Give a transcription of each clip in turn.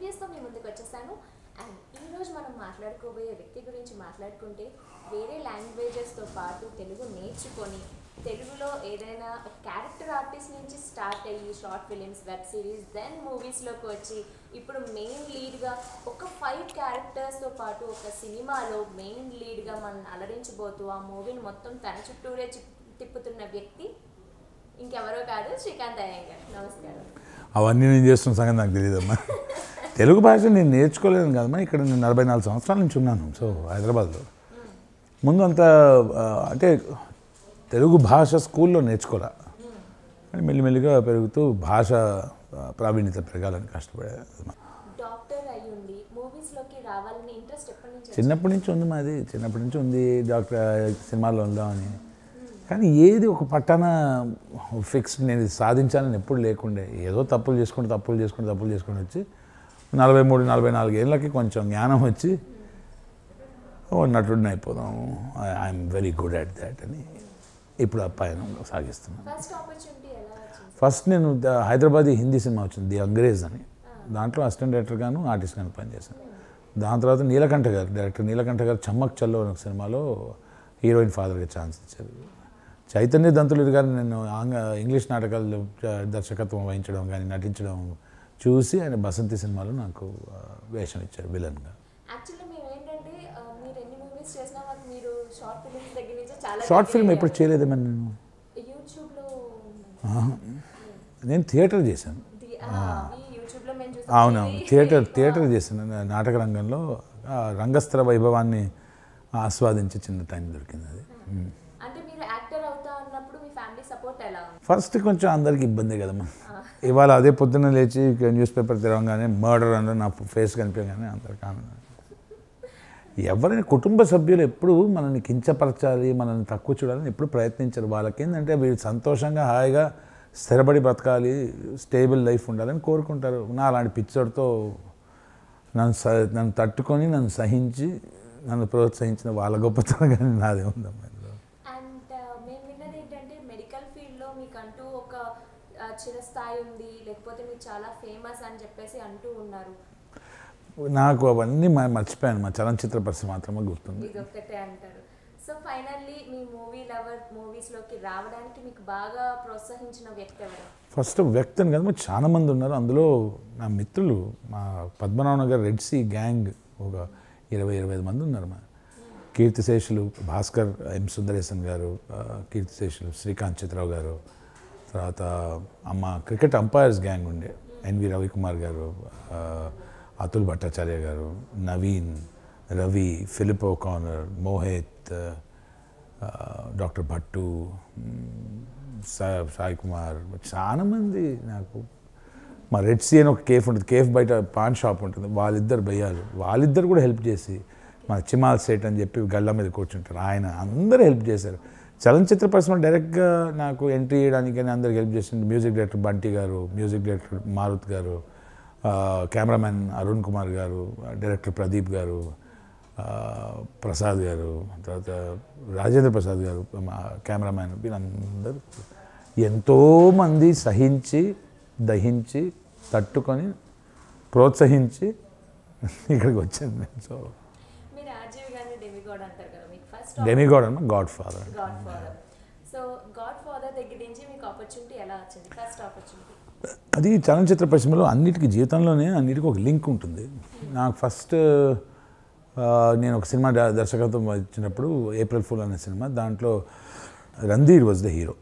రివ్యూస్తో మీ ముందుకు వచ్చేసాను అండ్ ఈరోజు మనం మాట్లాడుకోబోయే వ్యక్తి గురించి మాట్లాడుకుంటే వేరే లాంగ్వేజెస్తో పాటు తెలుగు నేర్చుకొని తెలుగులో ఏదైనా క్యారెక్టర్ ఆర్టిస్ట్ నుంచి స్టార్ట్ అయ్యి short films web series then మూవీస్లోకి వచ్చి ఇప్పుడు మెయిన్ లీడ్గా ఒక ఫైవ్ క్యారెక్టర్స్తో పాటు ఒక సినిమాలో మెయిన్ లీడ్గా మనం అలరించబోతూ ఆ మూవీని మొత్తం తన చుట్టూరే చి- తిప్పుతున్న వ్యక్తి ఇంకెవరో కాదు శ్రీకాంత్ అయ్యంగార్ నమస్కారం అవన్నీ నేను చేస్తున్న సంగతి నాకు తెలియదమ్మా తెలుగు భాష నేను నేర్చుకోలేను కదమ్మా ఇక్కడ నేను నలభై నాలుగు సంవత్సరాల నుంచి ఉన్నాను సో హైదరాబాద్లో ముందు అంతా ఆ, అంటే తెలుగు భాష స్కూల్లో నేర్చుకోలే కానీ మెల్లిమెల్లిగా పెరుగుతూ భాష ఆ, ప్రావీణ్యత పెరగాలని కష్టపడేది డాక్టర్ అయి ఉండి మూవీస్లోకి రావాలని ఇంట్రెస్ట్ ఎప్పటి నుంచి వచ్చింది? చిన్నప్పటి నుంచి ఉంది మాది చిన్నప్పటి నుంచి ఉంది డాక్టర్ సినిమాల్లో ఉందామని కానీ ఏది ఒక పట్టాన ఫిక్స్ నేను ఇది సాధించాలని ఎప్పుడు లేకుండే ఏదో తప్పులు చేసుకుంటూ తప్పులు చేసుకుంటూ తప్పులు చేసుకుంటూ వచ్చి నలభై మూడు నలభై నాలుగు ఏళ్ళకి కొంచెం జ్ఞానం వచ్చి ఓ నటుడిని అయిపోదాం I'm very good at that అని ఇప్పుడు ఆ పయనం సాగిస్తున్నాను ఫస్ట్ ఆపర్చునిటీ ఎలా వచ్చింది ఫస్ట్ నేను ద- హైదరాబాద్ హిందీ సినిమా వచ్చింది ది అంగ్రేజ్ అని దాంట్లో అసిస్టెంట్ డైరెక్టర్ గాను ఆర్టిస్ట్ గాను పనిచేశాను దాని తర్వాత నీలకంఠ గారు డైరెక్టర్ నీలకంఠ గారు చమ్మక్ చల్లో అనే ఒక సినిమాలో హీరోయిన్ ఫాదర్గా ఛాన్స్ ఇచ్చారు చైతన్య దంతులూరి గారు నేను ఆంగ్ల ఇంగ్లీష్ నాటకాలు చ- దర్శకత్వం వహించడం కానీ నటించడం చూసి ఆయన బసంతి సినిమాలో నాకు ఆ, వేషం ఇచ్చారు విలన్గా యాక్చువల్లీ మేము ఏంటంటే ఆ, మీరు ఎన్ని మూవీస్ చేసినా మాకు మీరు షార్ట్ ఫిల్మ్స్ దగ్గర నుంచి చాలా షార్ట్ ఫిల్మ్ దగ్గర ఎప్పుడు చేయలేదేమో నేను యూట్యూబ్లో ఆహా. నేను థియేటర్ చేశాను ది- ఆ, అవి యూట్యూబ్లో మేము చూసాం అవునవును థియేటర్ థియేటర్ చేసిన నాటక రంగంలో ఆ రంగస్థల వైభవాన్ని ఆస్వాదించే చిన్న టైం దొరికింది అది మ్మ్. అంటే మీరు యాక్టర్ అవుతా అన్నప్పుడు మీ ఫ్యామిలీ సపోర్ట్ ఎలా ఉంది ఫస్ట్ కొంచెం అందరికి ఇబ్బంది కదమ్మా ఇవాళ అదే పొద్దున్న లేచి న్యూస్ పేపర్ తెరవగానే మర్డర్ అంటే నా ఫేస్ కనిపించగానే అందరికి ఆనందం ఎవరైనా కుటుంబ సభ్యులు ఎప్పుడు మనల్ని కించపరచాలి మనల్ని తక్కువ చూడాలని ఎప్పుడు ప్రయత్నించరు వాళ్ళకి ఏంటంటే వీళ్ళు సంతోషంగా హాయిగా స్థిరపడి బ్రతకాలి స్టేబుల్ లైఫ్ ఉండాలని కోరుకుంటారు నా అలాంటి పిచ్చోడితో నన్ను స నన్ను తట్టుకొని నన్ను సహించి నన్ను ప్రోత్సహించిన వాళ్ళ గొప్పతనం కానీ నాదే ఉందమ్మా ఇందులో. అండ్ మేము విన్నది ఏంటంటే మెడికల్ ఫీల్డ్లో మీకంటూ ఒక ఆ, చిరస్థాయి ఉంది లేకపోతే మీరు చాలా ఫేమస్ అని చెప్పేసి అంటూ ఉన్నారు నాకు అవన్నీ మ- మర్చిపోయాను మా చలనచిత్ర పరిస్థితి మాత్రమే గుర్తుంది ఇది ఒక్కటే అంటారు సో ఫైనల్లీ మీ మూవీ లవర్ మూవీస్లోకి రావడానికి మీకు బాగా ప్రోత్సహించిన వ్యక్తి ఎవరు ఫస్ట్ వ్యక్తిని కదా మరి చాలా మంది ఉన్నారు అందులో నా మిత్రులు మా Padmanabha Nagar red sea gang ఒక ఇరవై ఇరవై ఐదు మంది ఉన్నారు మా కీర్తిశేషులు భాస్కర్ ఎం సుందరేశన్ గారు ఆ, కీర్తిశేషులు శ్రీకాంత్ చిత్రావు గారు తర్వాత అమ్మ క్రికెట్ అంపైర్స్ గ్యాంగ్ ఉండే ఎన్వి రవికుమార్ గారు ఆ, అతుల్ భట్టాచార్య గారు నవీన్ రవి ఫిలిప్ ఓకానర్ మోహిత్ ఆ, డాక్టర్ భట్టు మ్, సా- సాయి కుమార్ చాలా మంది నాకు మా రెడ్ సీ అని ఒక కేఫ్ ఉంటుంది కేఫ్ బయట పాన్ షాప్ ఉంటుంది వాళ్ళిద్దరు భయ్యాలు వాళ్ళిద్దరు కూడా హెల్ప్ చేసి మా చిమాల్ సేట్ అని చెప్పి గళ్ళ మీద కూర్చుంటారు ఆయన అందరూ హెల్ప్ చేశారు చలనచిత్ర పరిశ్రమ డైరెక్ట్గా నాకు ఎంట్రీ చేయడానికి అని అందరికి హెల్ప్ చేసింది మ్యూజిక్ డైరెక్టర్ బంటి గారు మ్యూజిక్ డైరెక్టర్ మారుత్ గారు ఆ, కెమెరామెన్ అరుణ్ కుమార్ గారు డైరెక్టర్ ప్రదీప్ గారు ఆ, ప్రసాద్ గారు తర్వాత రాజేంద్ర ప్రసాద్ గారు మా కెమెరామ్యాన్ వీళ్ళందరూ ఎంతోమంది సహించి దహించి తట్టుకొని ప్రోత్సహించి ఇక్కడికి వచ్చాను నేను సో మీరు ఆర్జీవి గారిని డెమిగాడ్ అంటారు కదా మీకు ఫస్ట్ డెమిగాడ్ అన్న godfather godfather so godfather దగ్గర నుంచి మీకు ఆపర్చునిటీ ఎలా వచ్చింది ఫస్ట్ ఆపర్చునిటీ అది చలనచిత్ర పరిశ్రమలో అన్నిటికీ జీవితంలోనే అన్నిటికీ ఒక లింక్ ఉంటుంది నాకు ఫస్ట్ ఆ, నేను ఒక సినిమా ద- దర్శకత్వం వచ్చినప్పుడు ఏప్రిల్ ఫుల్ అనే సినిమా దాంట్లో Randhir was the hero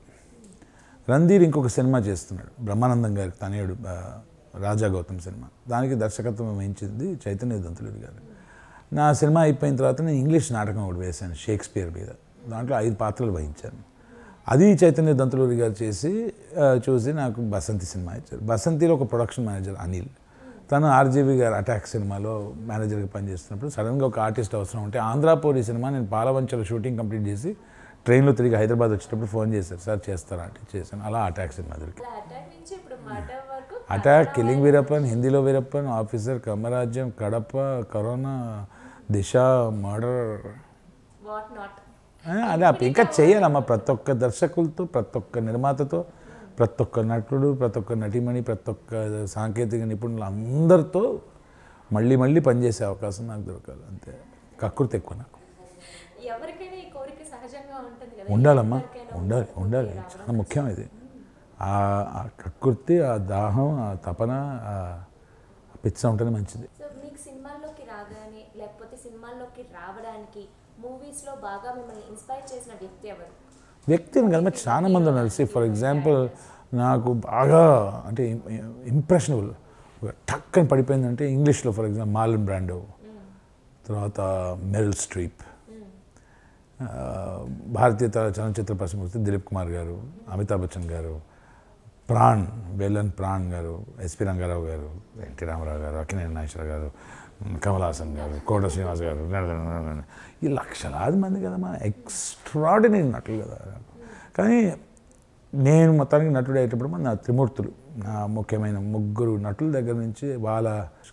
Randhir ఇంకొక సినిమా చేస్తున్నాడు బ్రహ్మానందం గారికి తనయుడు ఆ, రాజా గౌతమ్ సినిమా దానికి దర్శకత్వం వహించింది చైతన్య దంతులుడి గారు నా సినిమా అయిపోయిన తర్వాత నేను ఇంగ్లీష్ నాటకం ఒకటి వేశాను షేక్స్పియర్ మీద దాంట్లో ఐదు పాత్రలు వహించాను అది చైతన్య దంతులూరి గారు చేసి ఆ, చూసి నాకు బసంతి సినిమా ఇచ్చారు బసంతిలో ఒక ప్రొడక్షన్ మేనేజర్ అనిల్ తను ఆర్జీవి గారు అటాక్ సినిమాలో మేనేజర్గా పనిచేస్తున్నప్పుడు సడన్గా ఒక ఆర్టిస్ట్ అవసరం ఉంటే ఆంధ్రాపూరి సినిమా నేను పాలవంచలో షూటింగ్ కంప్లీట్ చేసి ట్రైన్లో తిరిగి హైదరాబాద్ వచ్చేటప్పుడు ఫోన్ చేశారు సార్ చేస్తారా అంటే చేశాను అలా అటాక్ సినిమా దొరికి ఇట్లా అటాక్ నుంచి ఇప్పుడు మర్డర్ వరకు అటాక్ కిలింగ్ వీరప్పన్ హిందీలో వీరప్పన్ ఆఫీసర్ కమరాజ్యం Kadapa corona Disha murder what not అదే అప్పుడు ఇంకా చేయాలమ్మా ప్రతి ఒక్క దర్శకులతో ప్రతి ఒక్క నిర్మాతతో ప్రతి ఒక్క నటుడు ప్రతి ఒక్క నటిమణి ప్రతి ఒక్క సాంకేతిక నిపుణులు అందరితో మళ్ళీ మళ్ళీ పనిచేసే అవకాశం నాకు దొరకాలి అంతే కక్కుర్తి ఎక్కువ నాకు ఎవరికైనా ఈ కోరిక సహజంగా ఉంటుంది కదా ఉండాలమ్మా ఎవరికైనా ఉండాలి ఉంటుంది ఉండాలి రావడం. చాలా ముఖ్యం ఇది ఆ ఆ కక్కుర్తి ఆ దాహం ఆ తపన ఆ పిచ్చ ఉంటేనే మంచిది సో మీకు సినిమాల్లోకి రాగానే లేకపోతే సినిమాల్లోకి రావడానికి మూవీస్లో బాగా మిమ్మల్ని ఇన్స్పైర్ చేసిన వ్యక్తి ఎవరు వ్యక్తిని కదా మరి చాలా మంది ఉన్నారు సి ఫర్ ఎగ్జాంపుల్ నాకు బాగా అంటే ఇంప్రెషనబుల్ టక్ అని పడిపోయిందంటే ఇంగ్లీష్లో ఫర్ ఎగ్జాంపుల్ మార్లన్ బ్రాండో తర్వాత మెరిల్ స్ట్రీప్ ఆ, భారతీయ త- చలనచిత్ర ప్రశంస దిలీప్ కుమార్ గారు Amitabh Bachchan garu Pran villain Pran garu SP Rangarao garu NT Ramarao గారు అక్కినేని నాగేశ్వర గారు కమల్ హాసన్ గారు కోట శ్రీనివాస్ గారు ఈ లక్షలాది మంది కదా మా ఎక్స్ట్రాడినరీ నటులు కదా కానీ నేను మొత్తానికి నటుడు అయ్యేటప్పుడు నా త్రిమూర్తులు నా ముఖ్యమైన ముగ్గురు నటుల దగ్గర నుంచి వాళ్ళ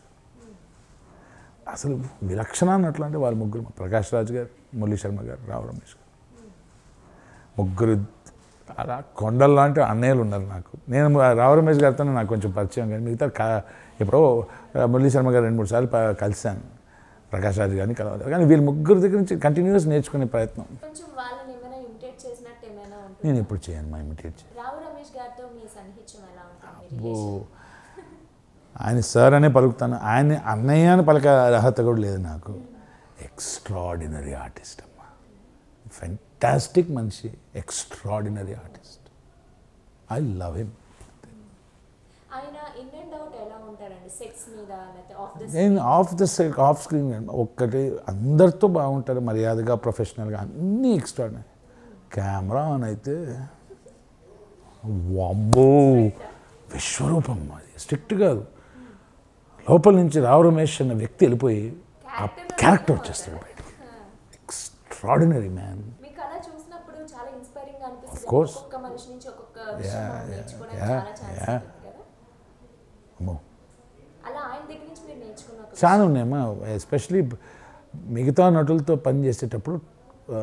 అసలు విలక్షణ నటులు అంటే వాళ్ళ ముగ్గురు ప్రకాష్ రాజ్ గారు మురళీ శర్మ గారు రావు రమేష్ గారు ముగ్గురు అలా కొండలు లాంటి అన్నయ్యలు ఉన్నారు నాకు నేను రావు రమేష్ గారితో నాకు కొంచెం పరిచయం కానీ మిగతా కా ఎప్పుడో మురళీ శర్మ గారు రెండు మూడు సార్లు ప- కలిశాను ప్రకాష్ రాజ్ గారిని కలవాలి కానీ వీళ్ళ ముగ్గురు దగ్గర నుంచి కంటిన్యూస్ నేర్చుకునే ప్రయత్నం కొంచెం వాళ్ళని ఏమైనా ఇమిటేట్ చేసినట్టు ఏమైనా ఉంటుంది నేను ఎప్పుడు చేయను మా ఇమిటేట్ రావు రమేష్ గారితో మీ సన్నిహిత్యం ఎలా ఉంటుంది మీ ఓ relation? ఆయన సార్ అనే పలుకుతాను ఆయన అన్నయ్య అని పలక అర్హత కూడా లేదు నాకు ఎక్స్ట్రాడినరీ ఆర్టిస్ట్ అమ్మ ఫెంటాస్టిక్ మనిషి extraordinary artist I love him ఆయన ఇన్ అండ్ అవుట్ ఎలా ఉంటారండి సెక్స్ మీద లేకపోతే ఆఫ్ ద నేను ఆఫ్ ద ఆఫ్ స్క్రీన్ ఒక్కటి అందరితో బాగుంటారు మర్యాదగా ప్రొఫెషనల్గా అన్నీ ఎక్స్ట్రాడినరీ కెమెరా అని అయితే వామ్మో విశ్వరూపం అది స్ట్రిక్ట్ కాదు లోపల నుంచి రావు రమేష్ అన్న వ్యక్తి వెళ్ళిపోయి ఆ క్యారెక్టర్ వచ్చేస్తాడు బయటికి ఎక్స్ట్రాడినరీ మ్యాన్ మీకు అలా చూసినప్పుడు చాలా ఇన్స్పైరింగ్ అనిపిస్తుంది Of course. ఒక్కొక్క మనిషి నుంచి ఒక్కొక్క Yeah, విషయం మనం yeah, నేర్చుకోవడానికి yeah, చాలా ఛాన్స్ yeah. ఉంటుంది కదా అమ్మో అలా ఆయన దగ్గర నుంచి మీరు నేర్చుకున్న ఒక చాలా ఉన్నాయమ్మా ఎస్పెషలీ మిగతా నటులతో పనిచేసేటప్పుడు ఆ,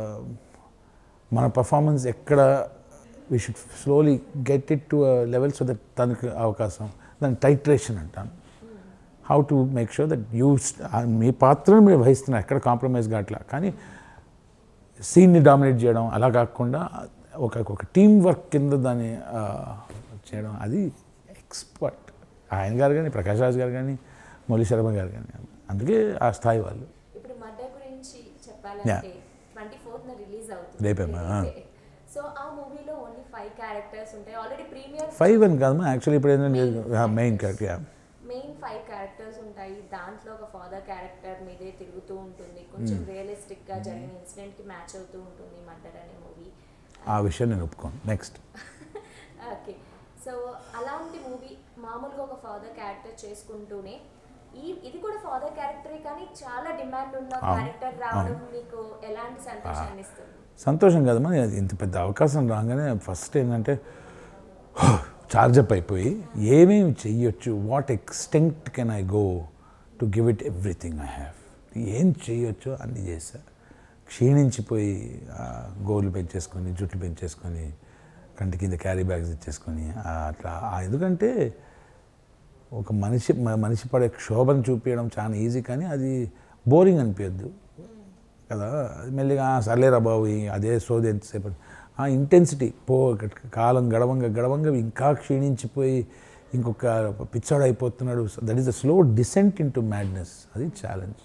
మన పర్ఫార్మెన్స్ ఎక్కడ we should slowly get it to level so that తనకు అవకాశం దాని టైట్రేషన్ అంటాను how to make sure that you మీ పాత్రను మీరు వహిస్తున్నారు ఎక్కడ కాంప్రమైజ్ కావట్లా కానీ సీన్ని డామినేట్ చేయడం అలా కాకుండా ఒక ఒక టీం వర్క్ కింద దాన్ని ఆ, చేయడం అది ఎక్స్పర్ట్ ఆయన గారు కానీ ప్రకాష్ రాజ్ గారు కానీ మురళీ శర్మ గారు కానీ అందుకే ఆ స్థాయి వాళ్ళు ఇప్పుడు మర్డర్ గురించి చెప్పాలంటే ట్వంటీ ఫోర్త్ రిలీజ్ అవుతుంది రేపేమా? సో ఆ మూవీలో ఓన్లీ ఫైవ్ క్యారెక్టర్స్ ఉంటాయి ఆల్రెడీ ప్రీమియర్ ఫైవ్ అని కాదమ్మా యాక్చువల్లీ ఇప్పుడు ఏంటంటే main character main five characters ఉంటాయి దాంట్లో ఒక ఫాదర్ క్యారెక్టర్ మీదే తిరుగుతూ ఉంటుంది కొంచెం రియలిస్టిక్ గా జరిగిన ఇన్సిడెంట్ కి మ్యాచ్ అవుతూ ఉంటుంది మర్డర్ అనే మూవీ ఆ విషయం నేను ఒప్పుకోను నెక్స్ట్ ఓకే సో అలాంటి మూవీ మామూలుగా ఒక ఫాదర్ క్యారెక్టర్ చేసుకుంటూనే ఈ ఇది కూడా ఫాదర్ క్యారెక్టరే కానీ చాలా డిమాండ్ ఉన్న అవును, క్యారెక్టర్ రావడం మీకు ఎలాంటి సంతోషాన్ని ఇస్తుంది సంతోషం కదమ్మా అది ఇంత పెద్ద అవకాశం రాగానే ఫస్ట్ ఏంటంటే చార్జప్ అయిపోయి ఏమేమి చెయ్యొచ్చు what extent can I go to give it everything I have ఏం చేయొచ్చో అన్నీ చేశా క్షీణించిపోయి ఆ, గోర్లు పెంచేసుకొని జుట్లు పెంచేసుకొని కంటి కింద క్యారీ బ్యాగ్స్ ఇచ్చేసుకొని ఆ, అట్లా ఆ, ఎందుకంటే ఒక మనిషి మ- మనిషి పడే క్షోభను చూపించడం చాలా ఈజీ కానీ అది బోరింగ్ అనిపించద్దు కదా అది మెల్లిగా "ఆ, సర్లేరా బాబు ఈ అదే సోది ఎంతసేపు అని." ఆ ఇంటెన్సిటీ పో కాలం గడవంగా గడవంగా ఇంకా క్షీణించిపోయి ఇంకొక పిచ్చోడు అయిపోతున్నాడు that is the slow descent into madness అది ఛాలెంజ్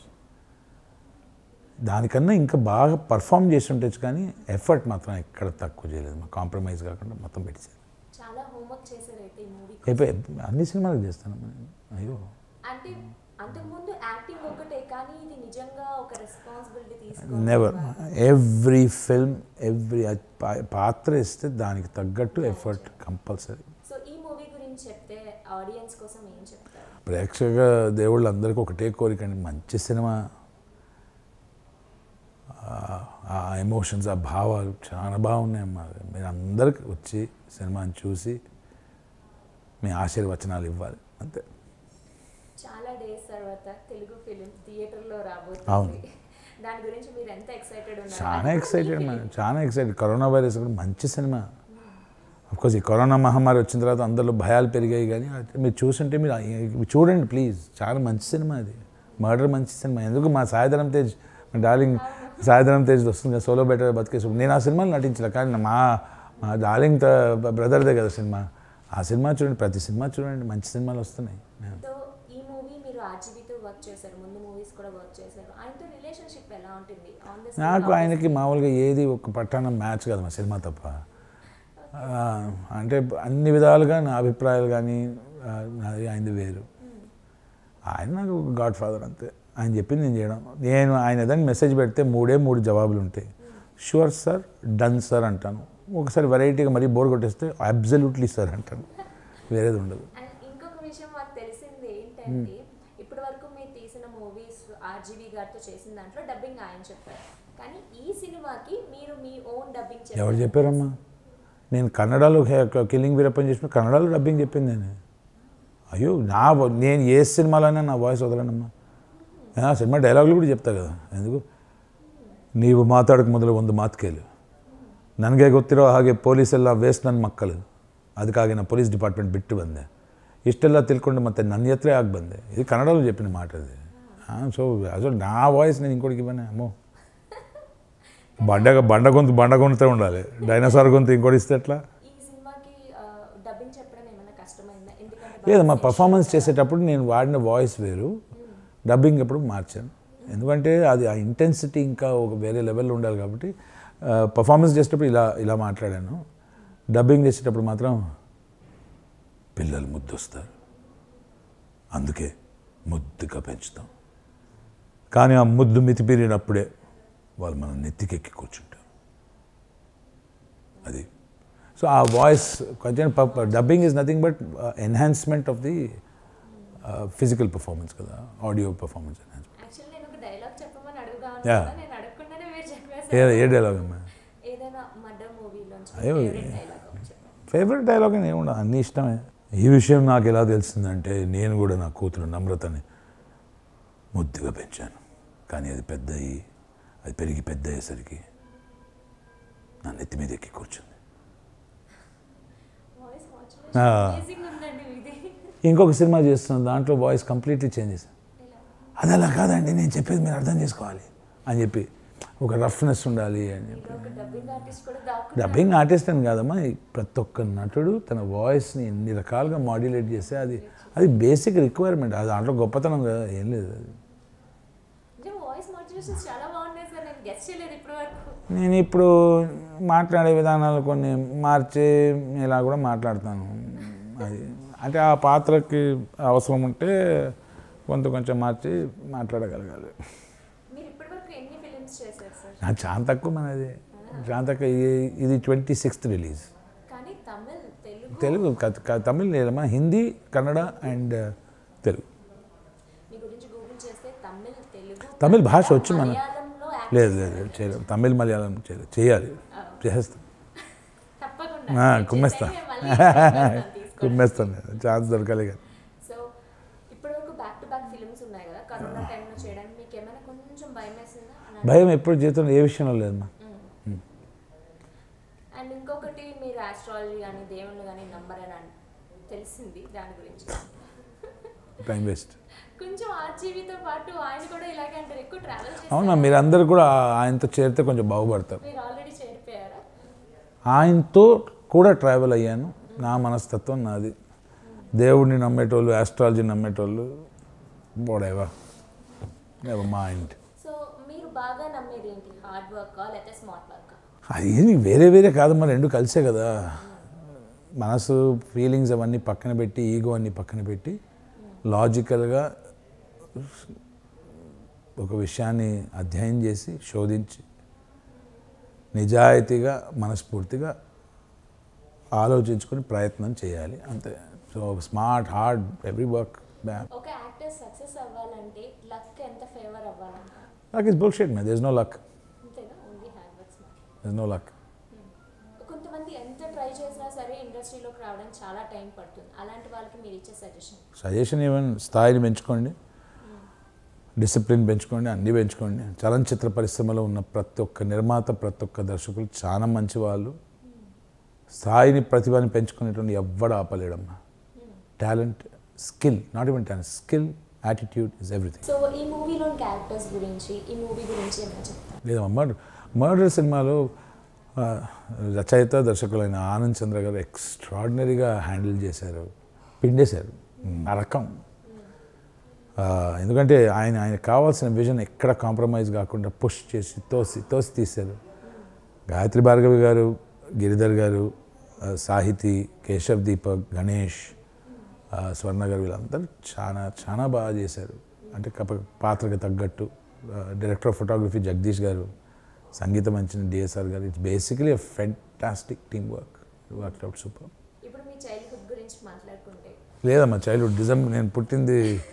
దానికన్నా ఇంకా బాగా పర్ఫామ్ చేసి ఉండొచ్చు కానీ ఎఫర్ట్ మాత్రం ఎక్కడ తక్కువ చేయలేదు మా కాంప్రమైజ్ కాకుండా మొత్తం పెట్టేశారు చాలా హోంవర్క్ చేశారైతే ఈ మూవీ అయిపోయి అన్ని సినిమాలకు చేస్తాను అయ్యో అంటే అంతకుముందు యాక్టింగ్ ఒకటే కానీ ఇది నిజంగా ఒక రెస్పాన్సిబిలిటీ తీసుకోవాలి నెవర్ ఎవ్రీ ఫిల్మ్ ఎవ్రీ పాత్ర ఇస్తే దానికి తగ్గట్టు ఎఫర్ట్ కంపల్సరీ సో ఈ మూవీ గురించి చెప్తే ఆడియన్స్ కోసం ఏం చెప్తారు ప్రేక్షక దేవుళ్ళు అందరికీ ఒకటే కోరిక అండి మంచి సినిమా ఆ- ఆ ఎమోషన్స్ ఆ భావాలు చాలా బాగున్నాయమ్మా మీరు అందరికి వచ్చి సినిమాని చూసి మీ ఆశీర్వచనాలు ఇవ్వాలి అంతే చాలా డేస్ తర్వాత తెలుగు ఫిలిం థియేటర్లో అవును. రాబోతుంది దాని గురించి మీరు ఎంత ఎక్సైటెడ్ ఉన్నారు చాలా ఎక్సైటెడ్ మ్యామ్ చాలా ఎక్సైటెడ్ కరోనా వైరస్ కూడా మంచి సినిమా కోర్స్ ఈ కరోనా మహమ్మారి వచ్చిన తర్వాత అందరిలో భయాలు పెరిగాయి కానీ అయితే మీరు చూసుంటే మీరు మీరు చూడండి ప్లీజ్ చాలా మంచి సినిమా అది మర్డర్ మంచి సినిమా ఎందుకు మా సాయిధరం తేజ్ మా డార్లింగ్ సాయిధరం తేజ్ వస్తుంది కదా సోలో బెటర్ బతికేసి నేను ఆ సినిమాలో నటించలే కానీ మా మా డార్లింగ్ బ్రదర్దే కదా సినిమా ఆ సినిమా చూడండి ప్రతి సినిమా చూడండి మంచి సినిమాలు వస్తున్నాయి సో ఈ మూవీ మీరు ఆర్జీబీతో వర్క్ చేశారు ముందు మూవీస్ కూడా వర్క్ చేశారు ఆయనతో రిలేషన్షిప్ ఎలా ఉంటుంది ఆన్ ద నాకు ఆయనకి మామూలుగా ఏది ఒక పట్టానం మ్యాచ్ కాదు మా సినిమా తప్ప ఆ, అంటే అన్ని విధాలుగా నా అభిప్రాయాలు కానీ ఆ, నాది ఆయనది వేరు ఆయన నాకు ఒక గాడ్ ఫాదర్ అంతే ఆయన చెప్పింది నేను చేయడం నేను ఆయన ఏదైనా మెసేజ్ పెడితే మూడే మూడు జవాబులు ఉంటాయి షూర్ సార్ డన్ సార్ అంటాను ఒకసారి వెరైటీగా మరీ బోర్ కొట్టేస్తే అబ్జల్యూట్లీ సార్ అంటాను వేరేది ఉండదు అండ్ ఇంకొక విషయం మాకు తెలిసింది ఏంటంటే ఇప్పటి వరకు మీరు తీసిన మూవీస్ ఆర్జీవి గారితో చేసిన దాంట్లో డబ్బింగ్ ఆయన చెప్పారు కానీ ఈ సినిమాకి మీరు మీ ఓన్ డబ్బింగ్ ఎవరు చెప్పారమ్మా నేను కన్నడలో హే- కిల్లింగ్ వీరప్పని చేసిన కన్నడలో డబ్బింగ్ చెప్పింది నేను అయ్యో నా వ- నేను ఏ సినిమాలోనే నా వాయిస్ వదలనమ్మా నేను ఆ సినిమా డైలాగులు కూడా చెప్తా కదా ఎందుకు ನೀವು ಮಾತಾಡೋಕೆ ಮೊದಲು ಒಂದು ಮಾತು ಕೇಳು ನನಗೆ ಗೊತ್ತಿರೋ ಹಾಗೆ ಪೊಲೀಸೆಲ್ಲ ವೇಸ್ಟ್ ನನ್ನ ಮಕ್ಕಳು ಅದಕ್ಕಾಗಿ ನಾನು ಪೊಲೀಸ್ ಡಿಪಾರ್ಟ್ಮೆಂಟ್ ಬಿಟ್ಟು ಬಂದೆ ಇಷ್ಟೆಲ್ಲ ತಿಳ್ಕೊಂಡು ಮತ್ತೆ ನನ್ನ ಹತ್ರ ಆಗಿ ಬಂದೆ ಇದು ಕನ್ನಡలో చెప్పిన మాట అది సో అసలు నా వాయిస్ నేను ఇంకోటికి ఇవ్వనే అమ్మో బండ బండ గొంతు బండ గొంతుతే ఉండాలి డైనోసార్ గొంతు ఇంకోటి ఇస్తే ఎట్లా ఈ సినిమాకి డబ్బింగ్ చెప్పడం ఏమైనా కష్టమైందా ఎందుకంటే లేదు మా పర్ఫార్మెన్స్ చేసేటప్పుడు నేను వాడిన వాయిస్ వేరు డబ్బింగ్ ఎప్పుడు మార్చాను ఎందుకంటే అది ఆ ఇంటెన్సిటీ ఇంకా ఒక వేరే లెవెల్లో ఉండాలి కాబట్టి పర్ఫార్మెన్స్ చేసేటప్పుడు ఇలా ఇలా మాట్లాడాను డబ్బింగ్ చేసేటప్పుడు మాత్రం పిల్లలు ముద్దు వస్తారు అందుకే ముద్దుగా పెంచుతాం కానీ ఆ ముద్దు మితిపీరినప్పుడే వాళ్ళు మన నెత్తికెక్కి కూర్చుంటారు అది సో ఆ వాయిస్ కొంచెం dubbing is nothing but enhancement of the physical performance కదా ఆడియో పర్ఫార్మెన్స్ ఎన్హాన్స్మెంట్ యాక్చువల్లీ నేను ఒక డైలాగ్ చెప్పమని అడుగుదాం Yeah. అనుకున్నా నేను అడగకుండానే మీరు ఏ చెప్పేసారు ఏ డైలాగ్ అమ్మా ఏదైనా మర్డర్ మూవీలోంచి అయ్యో. డైలాగ్ చెప్పండి ఫేవరెట్ డైలాగ్ అని ఏముండదు అన్ని ఇష్టమే ఈ విషయం నాకు ఎలా తెలిసిందంటే నేను కూడా నా కూతురు నమ్రతని ముద్దుగా పెంచాను కానీ అది పెద్ద అయ్యి అది పెరిగి పెద్ద అయ్యేసరికి నా నెత్తి మీద ఎక్కి కూర్చుంది వాయిస్ వాచ్ Ah. అమేజింగ్ ఉందండి ఇది ఇంకొక సినిమా చేస్తున్నాను దాంట్లో వాయిస్ కంప్లీట్లీ చేంజ్ చేశాను ఇలా అది అలా కాదండి నేను చెప్పేది మీరు అర్థం చేసుకోవాలి అని చెప్పి ఒక రఫ్నెస్ ఉండాలి అని చెప్పి మీరు ఒక డబ్బింగ్ ఆర్టిస్ట్ కూడా దాక్కు డబ్బింగ్ ఆర్టిస్ట్ అని కాదమ్మా ఈ ప్రతి ఒక్క నటుడు తన వాయిస్ని ఎన్ని రకాలుగా మాడ్యులేట్ చేస్తే అది అది బేసిక్ రిక్వైర్మెంట్ అది దాంట్లో గొప్పతనం కదా ఏం లేదు అది అంటే వాయిస్ మాడ్యులేషన్స్ చాలా బాగున్నాయి సార్ నేను గెస్ట్ చేయలేదు ఇప్పటి వరకు నేను ఇప్పుడు మాట్లాడే విధానాలు కొన్ని మార్చి ఇలా కూడా మాట్లాడతాను అది అంటే ఆ పాత్రకి అవసరం ఉంటే కొంత కొంచెం మార్చి మాట్లాడగలగాలి మీరు ఇప్పటి వరకు ఎన్ని ఫిలిమ్స్ చేశారు సార్ నాకు చాలా తక్కువ మనది చాలా తక్కువ ఇది- ఇది ట్వంటీ సిక్స్త్ రిలీజ్ కానీ తమిళ్ తెలుగు తెలుగు క- క- తమిళ్ లేదమ్మా హిందీ కన్నడ అండ్ తెలుగు మీ గురించి గూగుల్ చేస్తే తమిళ్ తెలుగు తమిళ్ భాష వచ్చు మన మలయాళంలో యాక్ట్ లేదు లేదు లేదు, చేయలేం తమిళ్ మలయాళం చేయలేదు చేయాలి చేసేస్తాం తప్పకుండా ఆ, నేను కుమ్మేస్తా. చేసేవి మళ్ళీ కుమ్మేస్తాను, తీసుకోండి. కుమ్మేస్తాను నేను ఛాన్స్ దొరకాలి కదా సో ఇప్పటి వరకు బ్యాక్ టు బ్యాక్ ఫిల్మ్స్ ఉన్నాయి కదా కరోనా టైంలో చేయడానికి మీకు ఏమైనా కొంచెం భయం వేసిందా అలాంటి- భయం ఎప్పుడు జీవితంలో ఏ విషయంలో లేదమ్మా అండ్ ఇంకొకటి మీరు ఆస్ట్రాలజీ కానీ దేవుళ్ళు కానీ నమ్మరని అని తెలిసింది దాని గురించి టైం వేస్ట్ కొంచెం ఆర్జీవితో పాటు ఆయన కూడా ఇలాగే అంటారు ఎక్కువ ట్రావెల్ చేసి అవునా మీరందరూ కూడా ఆయనతో చేరితే కొంచెం బాగుపడతారు మీరు ఆల్రెడీ చేరిపోయారా ఆయనతో కూడా ట్రావెల్ అయ్యాను నా మనస్తత్వం నాది దేవుడిని నమ్మేటోళ్ళు ఆస్ట్రాలజీ నమ్మేటోళ్ళు బోడేవా మైండ్ సో మీరు బాగా నమ్మేది ఏంటి హార్డ్ వర్క్ లేకపోతే స్మార్ట్ వర్క్ అది ఏమి వేరే వేరే కాదమ్మా రెండు కలిసే కదా మనసు ఫీలింగ్స్ అవన్నీ పక్కన పెట్టి ఈగో అన్ని పక్కన పెట్టి లాజికల్గా ఒక విషయాన్ని అధ్యయనం చేసి శోధించి నిజాయితీగా మనస్ఫూర్తిగా ఆలోచించుకొని ప్రయత్నం చేయాలి అంతే so smart hard every work back ఒక యాక్టర్ సక్సెస్ అవ్వాలంటే లక్ ఎంత ఫేవర్ అవ్వాలంట luck is bullshit man there's no luck అంతేనా only hard work smart there's no luck కొంతమంది ఎంత ట్రై చేసినా సరే ఇండస్ట్రీలోకి రావడానికి చాలా టైం పడుతుంది అలాంటి వాళ్ళకి మీరు ఇచ్చే సజెషన్ సజెషన్ ఈవెన్ స్థాయిని పెంచుకోండి డిసిప్లిన్ పెంచుకోండి అన్నీ పెంచుకోండి చలనచిత్ర పరిశ్రమలో ఉన్న ప్రతి ఒక్క నిర్మాత ప్రతి ఒక్క దర్శకులు చాలా మంచి వాళ్ళు స్థాయిని ప్రతిభని పెంచుకునేటువంటి ఎవ్వడు ఆపలేడమ్మా talent skill not even talent skill attitude is everything so ఈ మూవీలోని క్యారెక్టర్స్ గురించి ఈ మూవీ గురించి ఏమైనా చెప్తారు లేదా మర్డర్ మర్డర్ సినిమాలో ఆ, రచయిత దర్శకులైన ఆనంద్ చంద్ర గారు ఎక్స్ట్రాడినరీగా హ్యాండిల్ చేశారు పిండేశారు ఆ రకం ఆ, ఎందుకంటే ఆయన ఆయనకు కావాల్సిన విజన్ ఎక్కడ కాంప్రమైజ్ కాకుండా పుష్ చేసి తోసి తోసి తీశారు గాయత్రి భార్గవి గారు గిరిధర్ గారు ఆ, సాహితి కేశవ్ దీపక్ గణేష్ ఆ, స్వర్ణ గారు వీళ్ళందరూ చాలా చాలా బాగా చేశారు అంటే కప- పాత్రకు తగ్గట్టు director of photography Jagadish garu సంగీతం అంచిన DSR garu it's basically a fantastic team work work out super ఇప్పుడు మీ చైల్డ్హుడ్ గురించి మాట్లాడుకుంటే లేదమ్మా చైల్డ్హుడ్ డిజంబర్ నేను పుట్టింది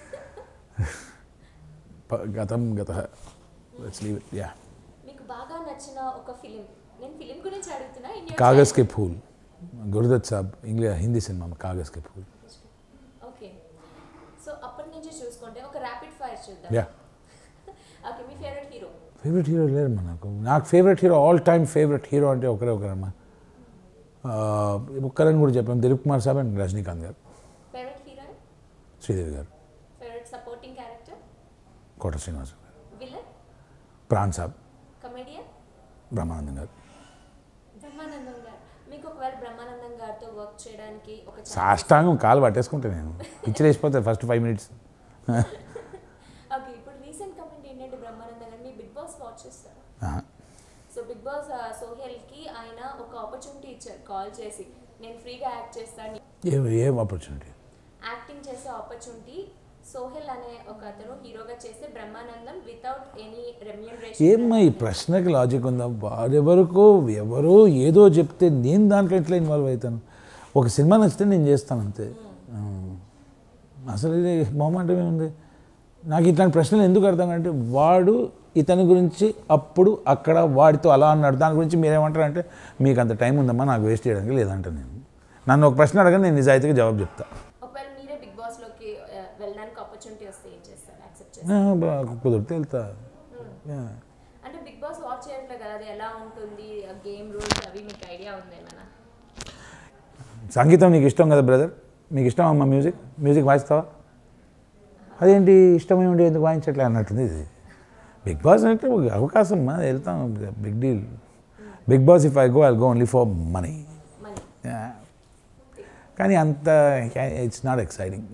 ప- గతం గత లెట్స్ లీవ్ ఇట్ యా మీకు బాగా నచ్చిన ఒక ఫిలిం నేను ఫిలిం గురించి అడుగుతున్నా in your Kaagaz Ke childhood. Phool Guru Dutt saab English Hindi cinema Kaagaz Ke Phool okay so అప్పటి నుంచి చూసుకుంటే ఒక ర్యాపిడ్ ఫైర్ చూద్దాం యా ఓకే మీ ఫేవరెట్ హీరో ఫేవరెట్ హీరో లేరమ్మా నాకు నాకు favourite hero all time favourite hero అంటే ఒకరే ఒకరమ్మా ఆ, ఒక్కరని కూడా చెప్పాను Dilip Kumar saab and Rajinikanth garu favourite heroine Sridevi garu favourite supporting character Kota Srinivas garu villain Pran saab comedian Brahmanandam గారు బ్రహ్మానందం గారు మీకు ఒకవేళ బ్రహ్మానందం గారితో వర్క్ చేయడానికి ఒక chance- సాష్టాంగం కాలు పట్టేసుకుంటా నేను పిచ్చిలేసిపోతాయి ఫస్ట్ ఫైవ్ మినిట్స్ ఓకే ఇప్పుడు రీసెంట్ కమెంట్ ఏంటంటే బ్రహ్మానందం గారు మీ బిగ్ బాస్ వాచ్ చేస్తారు సో బిగ్ బాస్ సోహెల్కి ఆయన ఒక ఆపర్చునిటీ ఇచ్చారు కాల్ చేసి నేను ఫ్రీగా యాక్ట్ చేస్తాను ఏం ఏం ఆపర్చునిటీ యాక్టింగ్ చేసే ఆపర్చునిటీ సోహెల్ అనే ఒక అతను హీరోగా చేస్తే బ్రహ్మానందం వితౌట్ ఎనీ రెమ్యూనరేషన్ ఏమ్మా ఈ ప్రశ్నకి లాజిక్ ఉందా వారెవరికో ఎవరో ఏదో చెప్తే నేను దాంట్లో ఎట్లా ఇన్వాల్వ్ అవుతాను ఒక సినిమా నచ్చితే నేను చేస్తాను అంతే ఆ. అసలు ఇది మొహమాటం ఏముంది నాకు ఇట్లాంటి ప్రశ్నలు ఎందుకు అర్థం అంటే వాడు ఇతని గురించి అప్పుడు అక్కడ వాడితో అలా అన్నాడు దాని గురించి మీరేమంటారు అంటే మీకు అంత టైం ఉందమ్మా నాకు వేస్ట్ చేయడానికి లేదంట నేను నన్ను ఒక ప్రశ్న అడగని నేను నిజాయితీగా జవాబు చెప్తా ఒకవేళ మీరే బిగ్ బాస్ లోకి ఆ, వెళ్ళడానికి ఆపర్చునిటీ వస్తే ఏం చేస్తారు యాక్సెప్ట్ చేస్తారు ఆ, బా- కుదిరితే వెళ్తా యా. అంటే బిగ్ బాస్ వాచ్ చేయట్లేదు కదా అది ఎలా ఉంటుంది గేమ్ రూల్స్ అవి మీకు ఐడియా ఉంది ఏమైనా సంగీతం నీకు ఇష్టం కదా బ్రదర్ మీకు ఇష్టం అమ్మా మ్యూజిక్ మ్యూజిక్ వాయిస్తావా అదేంటి ఇష్టమై ఉండి ఎందుకు వాయించట్లే అన్నట్టుంది ఇది బిగ్ బాస్ అంటే ఒక అవకాశం మా వెళ్తాం big deal Bigg Boss if I go I go only for money money కానీ అంత ఇట్స్ నాట్ ఎక్సైటింగ్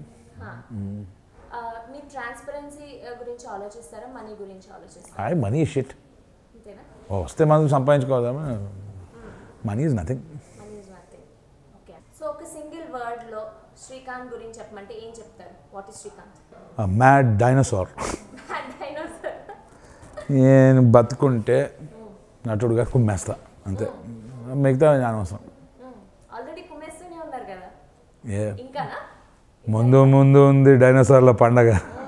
మీ ట్రాన్స్పరెన్సీ గురించి ఆలోచిస్తారా మనీ గురించి ఆలోచిస్తారా ఐ మనీ షిట్ అంతేనా వస్తే మనం సంపాదించుకోదామా money is nothing money is nothing okay so ఒక సింగిల్ వర్డ్ లో శ్రీకాంత్ గురించి చెప్పమంటే ఏం చెప్తారు what is Srikanth mad dinosaur dinosaur నేను బతుకుంటే నటుడుగా కుమ్మేస్తా అంతే మిగతా నేను అనవసరం ఆల్రెడీ కుమ్మేస్తూనే ఉన్నారు కదా ఏ ఇంకానా ముందు ముందు ఉంది డైనోసార్ల పండగ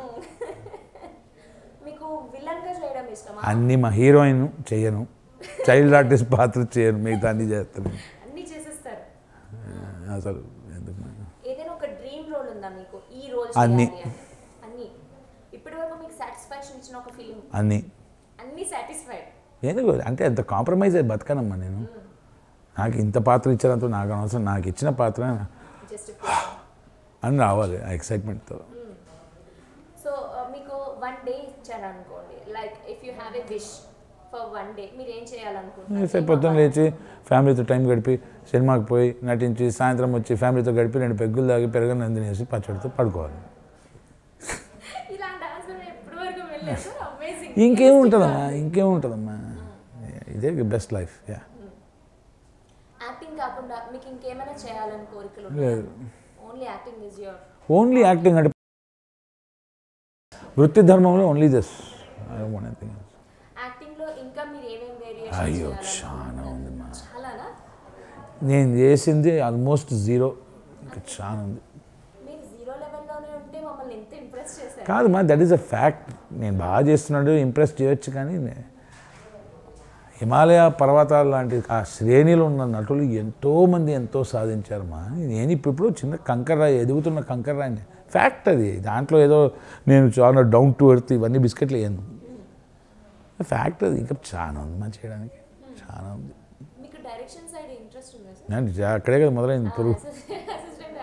మీకు విలన్ గా చేయడం ఇష్టమా అన్నీ మా హీరోయిన్ చెయ్యను చైల్డ్ ఆర్టిస్ట్ పాత్ర చేయను మిగతా అన్నీ చేస్తాను అన్ని చేసేస్తారు అసలు ఎందుకు ఏదైనా ఒక డ్రీమ్ రోల్ ఉందా మీకు ఈ రోల్ అన్ని. అన్ని ఇప్పటి వరకు మీకు సాటిస్ఫాక్షన్ ఇచ్చిన ఒక ఫిలిం అన్నీ అన్ని సాటిస్ఫైడ్ ఎందుకు అంటే అంత కాంప్రమైజ్ అయ్యి బతకనమ్మా నేను నాకు ఇంత పాత్ర ఇచ్చినంత నాకు అనవసరం నాకు ఇచ్చిన పాత్ర జస్ట్ అని రావాలి ఆ ఎక్సైట్మెంట్తో సో మీకు వన్ డే ఇచ్చారు అనుకోండి like if you have a wish for one day మీరు ఏం చేయాలనుకుంటున్నారు పొద్దున్న లేచి ఫ్యామిలీతో టైం గడిపి సినిమాకి పోయి నటించి సాయంత్రం వచ్చి ఫ్యామిలీతో గడిపి రెండు పెగ్గులు తాగి పెరగని తినేసి పచ్చడితో పడుకోవాలి ఇలాంటి ఆన్సర్ ఎప్పటి వరకు వెళ్ళలేదు సార్ అమేజింగ్ ఇంకేముంటుందమ్మా ఇంకేముంటుందమ్మా ఇదే బెస్ట్ లైఫ్ యా యాక్టింగ్ కాకుండా మీకు ఇంకేమైనా చేయాలని కోరికలు లేదు only acting is your only acting అంటే వృత్తి ధర్మంలో ఓన్లీ దిస్ యాక్టింగ్ లో ఇంకా మీరు ఏమేం అయ్యో వేరియేషన్ చాలా ఉంది మా చాలానా నేను చేసింది ఆల్మోస్ట్ జీరో ఇంకా చాలా ఉంది మీరు జీరో లెవెల్లోనే ఉంటే మమ్మల్ని ఎంత ఇంప్రెస్ చేశారు కాదు మా దట్ ఈస్ అ ఫ్యాక్ట్ నేను బాగా చేస్తున్నాడు ఇంప్రెస్ చేయొచ్చు కానీ నే- హిమాలయ పర్వతాలు లాంటి ఆ శ్రేణిలో ఉన్న నటులు ఎంతోమంది ఎంతో సాధించారు మా నేను ఇప్పుడు చిన్న కంకర్రాయి ఎదుగుతున్న కంకర్రాయి ఫ్యాక్ట్ అది దాంట్లో ఏదో నేను చాలా డౌన్ టు ఎర్త్ ఇవన్నీ బిస్కెట్లు వేయను ఫ్యాక్ట్ అది ఇంకా చాలా ఉంది మా చేయడానికి చాలా ఉంది మీకు డైరెక్షన్ సైడ్ ఇంట్రెస్ట్ ఉంది సార్ నేను జా- అక్కడే కదా మొదలైంది పురుగు అసిస్టెంట్ డైరెక్టర్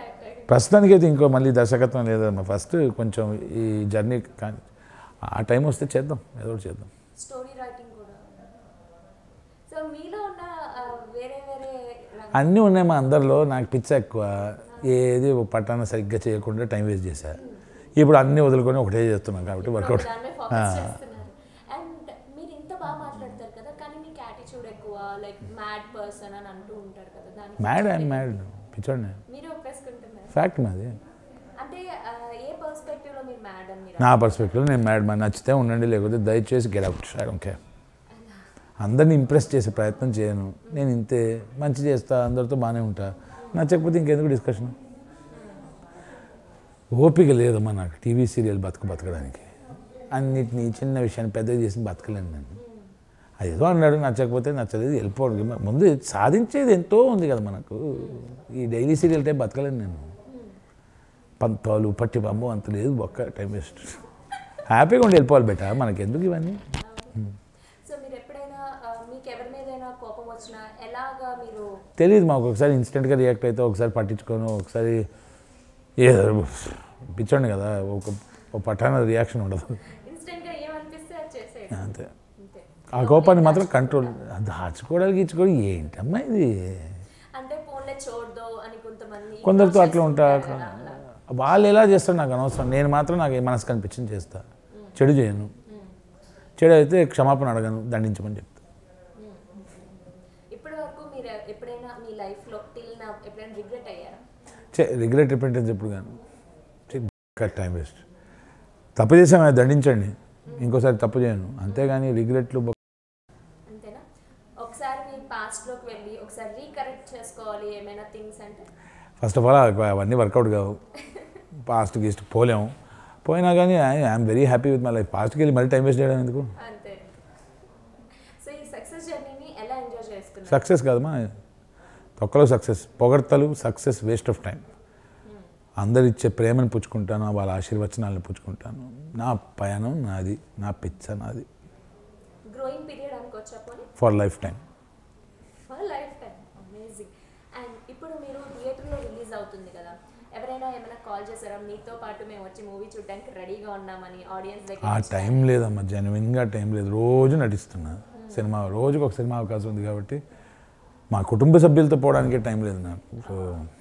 ప్రస్తుతానికి అయితే ఇంకో మళ్ళీ దర్శకత్వం లేదమ్మా ఫస్ట్ కొంచెం ఈ జర్నీ కానీ ఆ టైం వస్తే చేద్దాం ఏదో ఒకటి చేద్దాం స్టోరీ రైటింగ్ కూడా సో మీలో ఉన్న ఆ, వేరే వేరే రంగ- అన్నీ ఉన్నాయి మా అందరిలో నాకు పిచ్చ ఎక్కువ ఏది ఒక పట్టాన సరిగ్గా చేయకుండా టైం వేస్ట్ చేశా ఇప్పుడు అన్నీ వదులుకొని ఒకటే చేస్తున్నాం కాబట్టి వర్కౌట్ దాని మీద ఫోకస్ చేస్తున్నారు అండ్ మీరు ఇంత బాగా మాట్లాడతారు కదా కానీ మీకు యాటిట్యూడ్ ఎక్కువ లైక్ మ్యాడ్ పర్సన్ అని అంటూ ఉంటారు కదా దానికి మ్యాడ్ ఐఎమ్ మ్యాడ్ పిచ్చోడిని మీరు ఒప్పేసుకుంటున్నారు ఫ్యాక్ట్ మాది అంటే ఆ, ఏ పర్స్పెక్టివ్ లో మీరు మ్యాడ్ అని మీరు నా పర్స్పెక్టివ్ నేను మ్యాడ్ మా నచ్చితే ఉండండి లేకపోతే దయచేసి get out I don't care అందరిని ఇంప్రెస్ చేసే ప్రయత్నం చేయను నేను ఇంతే మంచి చేస్తా అందరితో బాగానే ఉంటా నచ్చకపోతే ఇంకెందుకు డిస్కషన్ ఓపిక లేదమ్మా నాకు టీవీ సీరియల్ బతుకు బతకడానికి అన్నిటినీ చిన్న విషయాన్ని పెద్దగా చేసి బతకలేను నేను అదేదో అన్నాడు నచ్చకపోతే నచ్చలేదు వెళ్ళిపోవడం ముందు సాధించేది ఎంతో ఉంది కదా మనకు ఈ డైలీ సీరియల్ టైం బతకలేను నేను పంతాలు పట్టి బొమ్మ అంత లేదు ఒక్క టైం వేస్ట్ హ్యాపీగా ఉండి వెళ్ళిపోవాలి బెట మనకి ఎందుకు ఇవన్నీ సో మీరు ఎప్పుడైనా ఆ, మీకు ఎవరి మీదైనా కోపం వచ్చినా ఎలాగా మీరు తెలియదు మాకు ఒకసారి ఇన్స్టెంట్గా రియాక్ట్ అయితే ఒకసారి పట్టించుకోను ఒకసారి ఏదో పిచ్చోండి కదా ఒక ఒక పట్టాన రియాక్షన్ ఉండదు ఇన్స్టెంట్ గా ఏమనిపిస్తే అది చేసేయడం అంతే అంతే ఆ కోపాన్ని మాత్రం కంట్రోల్ దాచుకోవడానికి ఇచ్చుకోవడం ఏంటమ్మా ఇది అంటే ఫోన్లో చూడదో అని కొంతమంది కొందరితో ignore అట్లా ఉంటా చేస్తుంటారు కదా, అలా. వాళ్ళు ఎలా చేస్తారు నాకు అనవసరం నేను మాత్రం నాకు ఏ మనసు కనిపించింది చేస్తా చెడు చేయను చెడు అయితే క్షమాపణ అడగను దండించమని చెప్తా ఇప్పటి వరకు మీరు ఎప్పుడైనా మీ లైఫ్ లో టిల్ నా ఎప్పుడైనా రిగ్రెట్ అయ్యారా చే రిగ్రెట్ రిపెంటెన్స్ ఎప్పుడు కానీ కట్ టైం వేస్ట్ తప్పు చేసామే దండించండి ఇంకోసారి తప్పు చేయను అంతేగాని రిగ్రెట్లు అంతేనా ఒకసారి మీ పాస్ట్ లోకి వెళ్ళి ఒకసారి రీకరెక్ట్ చేసుకోవాలి ఏమైనా థింగ్స్ అంటే ఫస్ట్ ఆఫ్ ఆల్ అవన్నీ వర్కౌట్ కావు పాస్ట్ గీస్ట్ పోలేము పోయినా కానీ I'm very happy with my life పాస్ట్కి వెళ్ళి మళ్ళీ టైం వేస్ట్ చేయడం ఎందుకు అంతే సో ఈ సక్సెస్ జర్నీని ఎలా ఎంజాయ్ చేస్తున్నారు సక్సెస్ కాదమ్మా తొక్కలో సక్సెస్ పొగడ్తలు సక్సెస్ వేస్ట్ ఆఫ్ టైం అందరు ఇచ్చే ప్రేమను పుచ్చుకుంటాను వాళ్ళ ఆశీర్వచనాలను పుచ్చుకుంటాను నా పయనం నాది నా పిచ్చ నాది గ్రోయింగ్ పీరియడ్ అనుకోవచ్చా పోనీ for lifetime for lifetime amazing and ఇప్పుడు మీరు థియేటర్లో రిలీజ్ అవుతుంది కదా ఎవరైనా ఏమైనా కాల్ చేశారా మీతో పాటు మేము వచ్చి మూవీ చూడడానికి రెడీగా ఉన్నామని ఆడియన్స్ ఆ దగ్గర టైం లేదమ్మా జెన్యున్గా టైం లేదు రోజు నటిస్తున్నా సినిమా రోజుకు ఒక సినిమా అవకాశం ఉంది కాబట్టి మా కుటుంబ సభ్యులతో పోవడానికే టైం లేదు నాకు సో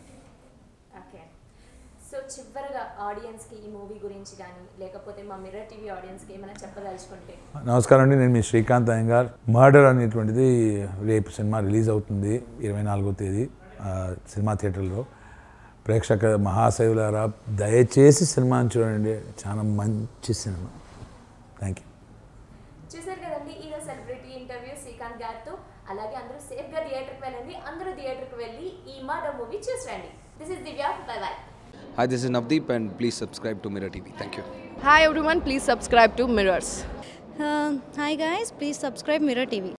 ఓకే సో చివరిగా ఆడియన్స్కి ఈ మూవీ గురించి కానీ లేకపోతే మా మిర్రర్ టీవీ ఆడియన్స్కి ఏమైనా చెప్పదలుచుకుంటే నమస్కారం అండి నేను మీ శ్రీకాంత్ అయ్యంగార్ మర్డర్ అనేటువంటిది రేపు సినిమా రిలీజ్ అవుతుంది ఇరవై నాలుగో తేదీ ఆ, సినిమా థియేటర్లో ప్రేక్షక మహాశైవులారా దయచేసి సినిమాని చూడండి చాలా మంచి సినిమా థ్యాంక్ యూ చూసారు కదండి ఈరోజు సెలబ్రిటీ ఇంటర్వ్యూ శ్రీకాంత్ గారితో అలాగే అందరూ సేఫ్గా థియేటర్కి వెళ్ళండి అందరూ థియేటర్కి వెళ్ళి ఈ మాట మూవీ చూసి రండి this is Divya bye bye Hi, this is Navdeep, and please subscribe to Mirror TV. Thank you. Hi everyone, please subscribe to Mirrors. Uh, hi guys, please subscribe Mirror TV.